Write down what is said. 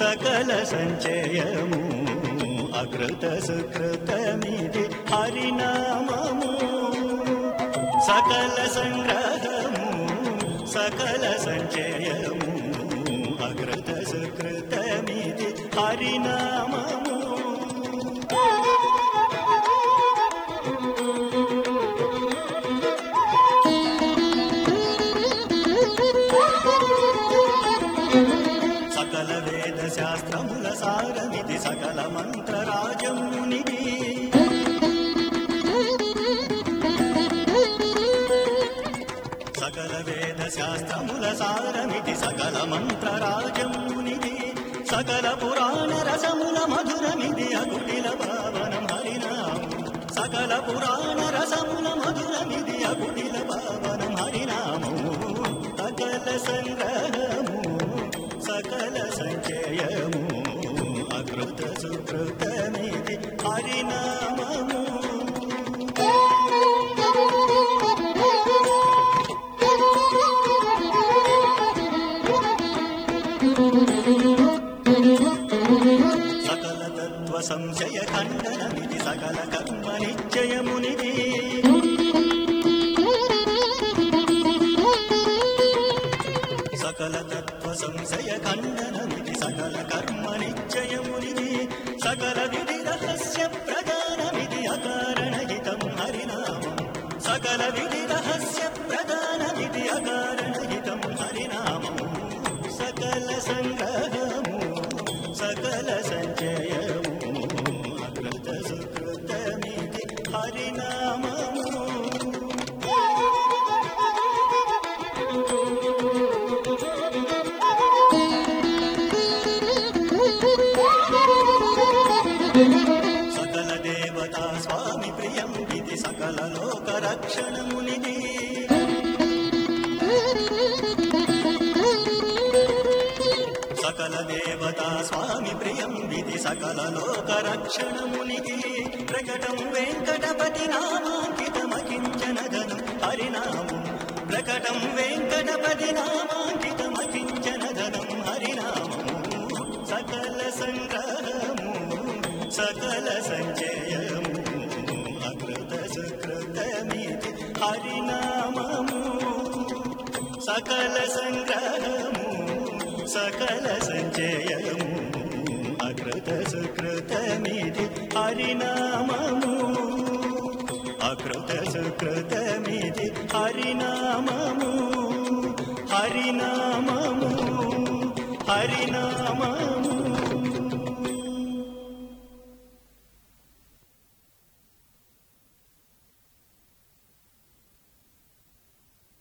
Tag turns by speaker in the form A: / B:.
A: సకల సంచయము అకృత సుకృతమిది హరినామము సకల సంగ్రహము సకల సంచయము అకృత సుకృతమిది హరినామము సకల వేద శాస్త్రముల సారమిది సకల మంత్రరాజమునిది సకల వేద శాస్త్రముల సారమిది సకల మంత్రరాజమునిది సకల పురాణ రసముల మధురమిది అకుటిల భావనం హరినామం సకల పురాణ రసముల మధురమిది అకుటిల భావనం హరినామము సకల సంగ్రహము సకల సంచయము అకృత సుకృతమిది హరినామము సకల తత్వ సంశయ ఖండనమిది సకల కర్మ నిశ్చయమునిది సకల తత్వ సంశయ ఖండనమిది సకల కర్మ నిశ్చయమునిది సకల విధి రహస్య ప్రధానమిది అకారణహితం హరినామం సకల విధి రహస్య ప్రధానమిది అకారణహితం హరినామము సకల సంగ్రహము సకల సంచయము అకృత సుకృతమిది హరినామము సకల దేవతా స్వామి ప్రియం ఇది సకల లోక రక్షణమునిది సకల దేవతా స్వామి ప్రియం ఇది సకల లోక రక్షణమునిది ప్రకటం వెంకటపతి నామాంకితమకించనదనం హరినామం ప్రకటం వెంకటపతి నామాంకితమకించనదనం హరినామము సకల సంగ్రహము సకల సంచయము అకృత సుకృతమితి హరినామము సకల సంగ్రహము సకల సంచయము అకృత సుకృతమిది హరినామము అకృత సుకృతమిది హరినామము హరినామము హరినామము